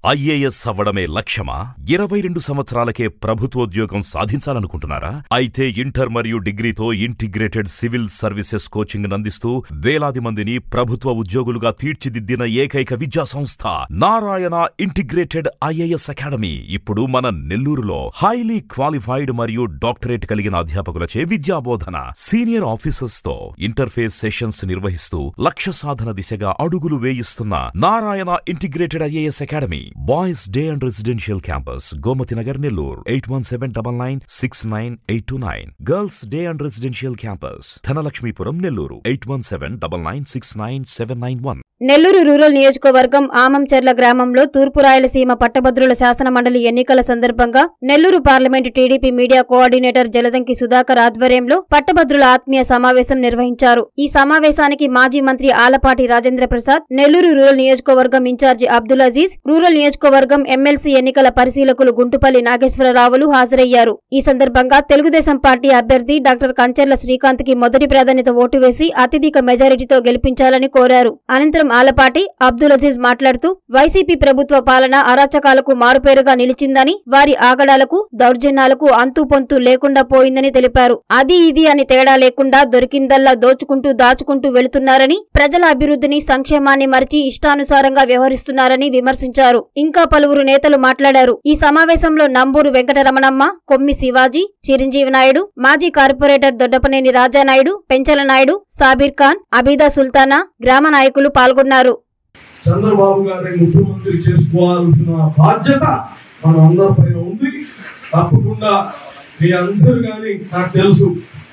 IAS అవ్వడమే లక్ష్యమా ఇరవై రెండు సంవత్సరాలకే ప్రభుత్వోద్యోగం సాధించాలనుకుంటున్నారా అయితే ఇంటర్ మరియు డిగ్రీతో ఇంటిగ్రేటెడ్ సివిల్ సర్వీసెస్ కోచింగ్ అందిస్తూ వేలాది మందిని ప్రభుత్వ ఉద్యోగులుగా తీర్చిదిద్దిన ఏకైక విద్యా సంస్థ నారాయణ ఇంటిగ్రేటెడ్ ఐఏఎస్ అకాడమీ ఇప్పుడు మన నెల్లూరులో హైలీ క్వాలిఫైడ్ మరియు డాక్టరేట్ కలిగిన అధ్యాపకులచే విద్యాబోధన సీనియర్ ఆఫీసర్స్ తో ఇంటర్ఫేస్ సెషన్స్ నిర్వహిస్తూ లక్ష్య సాధన దిశగా అడుగులు వేయిస్తున్న Narayana integrated IAS academy boys day and residential campus Gomathi Nagar Nellore eight one seven double nine six nine eight two nine girls day and residential campus Dhanalakshmipuram Nellore eight one seven double nine six nine seven nine one Nellore rural నియోజకవర్గం ఆమంచెర్ల గ్రామంలో తూర్పు రాయలసీమ పట్టభద్రుల శాసన మండలి ఎన్నికల సందర్భంగా Nellore parliament TDP media coordinator Jaladanki Sudhakar ఆధ్వర్యంలో పట్టభద్రుల ఆత్మీయ సమావేశం నిర్వహించారు ఈ సమావేశానికి మాజీ మంత్రి ఆలపాటి రాజేంద్ర ప్రసాద్ నెల్లూరు రూరల్ నియోజకవర్గం ఇన్ఛార్జి అబ్దుల్ అజీజ్ రూరల్ నియోజకవర్గం ఎమ్మెల్సీ ఎన్నికల పరిశీలకులు గుంటుపల్లి నాగేశ్వరరావులు హాజరయ్యారు ఈ సందర్భంగా తెలుగుదేశం పార్టీ అభ్యర్థి డాక్టర్ కంచెర్ల శ్రీకాంత్ కి మొదటి ప్రాధాన్యత ఓటు వేసి అత్యధిక మెజారిటీతో గెలిపించాలని కోరారు అనంతరం ఆలపాటి అబ్దుల్ అజీజ్ మాట్లాడుతూ వైసీపీ ప్రభుత్వ పాలన అరాచకాలకు మారుపేరుగా నిలిచిందని వారి ఆగడాలకు దౌర్జన్యాలకు అంతు పొంతు లేకుండా పోయిందని తెలిపారు అది ఇది అని తేడా లేకుండా దొరికిందల్లా దోచుకుంటూ దాచుకుంటూ వెళుతున్నారని ప్రజల అభివృద్ధిని సంక్షేమాన్ని మరిచి ఇష్టానుసారంగా వ్యవహరిస్తున్నారని విమర్శించారు ఇంకా పలువురు నేతలు మాట్లాడారు ఈ సమావేశంలో నంబూరు వెంకటరమణమ్మ కొమ్మి శివాజీ చిరంజీవి నాయుడు మాజీ కార్పొరేటర్ దొడ్డపనేని రాజానాయుడు పెంచల నాయుడు సాబీర్ ఖాన్ అబీదా సుల్తానా గ్రామ నాయకులు పాల్గొన్నారు చంద్రబాబు గారిని ముఖ్యమంత్రి చేసుకోవాల్సిన బాధ్యత మన అందరిపైన ఉంది తప్పకుండా మీ అందరూ కానీ నాకు తెలుసు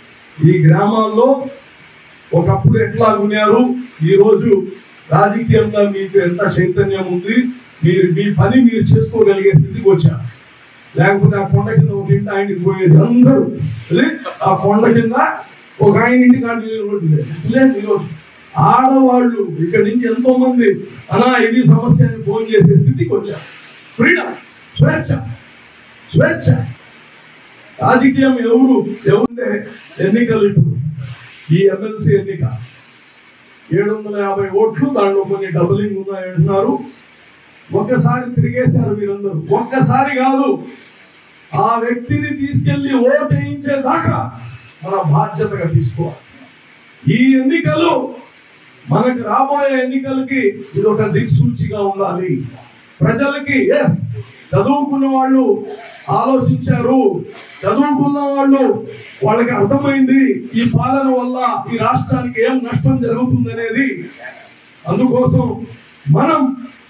ఈ గ్రామాల్లో ఒకప్పుడు ఎట్లా ఉన్నారు ఈ రోజు రాజకీయంగా మీకు ఎంత చైతన్యం ఉంది మీరు మీ పని మీరు చేసుకోగలిగే స్థితికి వచ్చారు లేకపోతే ఆ కొండ కింద ఒక ఇంటి ఆయనకి పోయేది అందరూ అదే ఆ కొండ కింద ఒక ఆయన ఇంటికి ఆడ నిలబడింది అసలే ఈరోజు ఆడవాళ్ళు ఇక్కడి నుంచి ఎంతో మంది అలా ఇది సమస్య అని ఫోన్ చేసే స్థితికి వచ్చారు ఫ్రీడమ్ స్వేచ్ఛ స్వేచ్ఛ రాజకీయం ఎవరు ఎవరుంటే ఎన్నికలు ఇప్పుడు ఈ ఎమ్మెల్సీ ఎన్నిక ఏడు వందల యాభై ఓట్లు దాంట్లో కొన్ని డబులింగ్ ఉన్నాయి అంటున్నారు ఒక్కసారి తిరిగేశారు మీరందరూ ఒక్కసారి కాదు ఆ వ్యక్తిని తీసుకెళ్లి ఓటు వేయించేదాకా మన బాధ్యతగా తీసుకోవాలి ఈ ఎన్నికలు మనకు రాబోయే ఎన్నికలకి ఇది ఒక దిక్సూచిగా ఉండాలి ప్రజలకి ఎస్ చదువుకున్న వాళ్ళు ఆలోచించారు చదువుకున్న వాళ్ళు వాళ్ళకి అర్థమైంది ఈ పాలన వల్ల ఈ రాష్ట్రానికి ఏం నష్టం జరుగుతుందనేది అందుకోసం మనం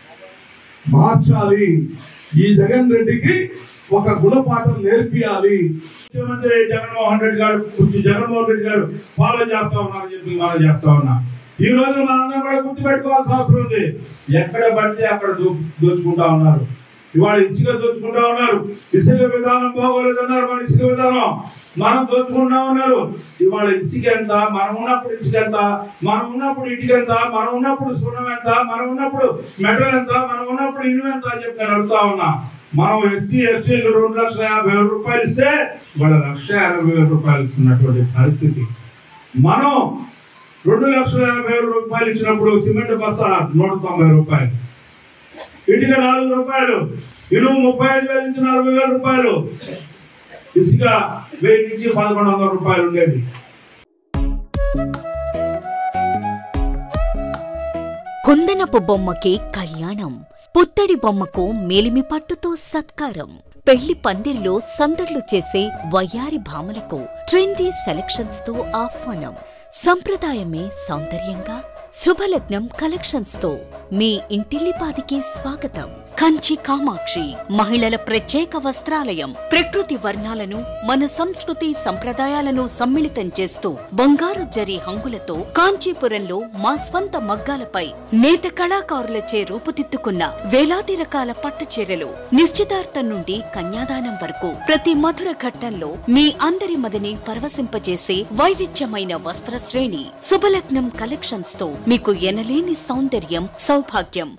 మార్చాలి ఈ జగన్ రెడ్డికి ఒక గుణపాఠం నేర్పియాలి ముఖ్యమంత్రి జగన్మోహన్ రెడ్డి గారు గుర్తు జగన్మోహన్ రెడ్డి గారు ఫాలో చేస్తా ఉన్నారని చెప్పి మనం చేస్తా ఉన్నా ఈ రోజు మనందరం కూడా గుర్తు పెట్టుకోవాల్సిన అవసరం ఉంది ఎక్కడ పడితే అక్కడ దో- దోచుకుంటా ఉన్నారు ఇవాళ ఇసుక దోచుకుంటా ఉన్నారు ఇసుక విధానం బాగోలేదన్నారు మన ఇసుక విధానం మనం దోచుకుంటా ఉన్నారు ఇవాళ ఇసుక ఎంత మనం ఉన్నప్పుడు ఇసుక ఎంత మనం ఉన్నప్పుడు ఇటుక ఎంత మనం ఉన్నప్పుడు సున్నం ఎంత మనం ఉన్నప్పుడు మెటల్ ఎంత మనం ఉన్నప్పుడు ఇనుము ఎంత అని చెప్పి నేను అడుగుతా ఉన్నా మనం ఎస్సీ ఎస్టీలు రెండు లక్షల యాభై వేల రూపాయలు ఇస్తే వాళ్ళ లక్ష యాభై వేల రూపాయలు ఇస్తున్నటువంటి పరిస్థితి మనం రెండు లక్షల యాభై వేల రూపాయలు ఇచ్చినప్పుడు సిమెంట్ బస్స నూట తొంభై రూపాయలు ఇటుక నాలుగు రూపాయలు ఇనుము ముప్పై ఐదు వేల నుంచి నలభై వేల రూపాయలు ఇసుక వెయ్యి నుంచి పదకొండు వందల రూపాయలు ఉండేది కుందనపు బొమ్మకి కళ్యాణం పుత్తడి బొమ్మకు మేలిమి పట్టుతో సత్కారం పెళ్లి పందిర్లో సందడ్లు చేసే వయ్యారి భామలకు ట్రెండీ సెలక్షన్స్ తో ఆహ్వానం సంప్రదాయమే సౌందర్యంగా శుభలగ్నం కలెక్షన్స్ తో మీ ఇంటిల్లిపాదికి స్వాగతం కంచి కామాక్షి మహిళల ప్రత్యేక వస్త్రాలయం ప్రకృతి వర్ణాలను మన సంస్కృతి సంప్రదాయాలను సమ్మిళితం చేస్తూ బంగారు జరి హంగులతో కాంచీపురంలో మా స్వంత మగ్గాలపై నేత కళాకారులచే రూపుదిద్దుకున్న వేలాది రకాల పట్టు చీరలు నిశ్చితార్థం నుండి కన్యాదానం వరకు ప్రతి మధుర ఘట్టంలో మీ అందరి మదిని పరవశింపజేసే వైవిధ్యమైన వస్త్ర శ్రేణి శుభలగ్నం కలెక్షన్స్ తో మీకు ఎనలేని సౌందర్యం సౌభాగ్యం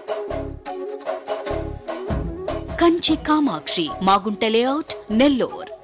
కంచి కామాక్షి మాగుంట లేఅవుట్ నెల్లూర్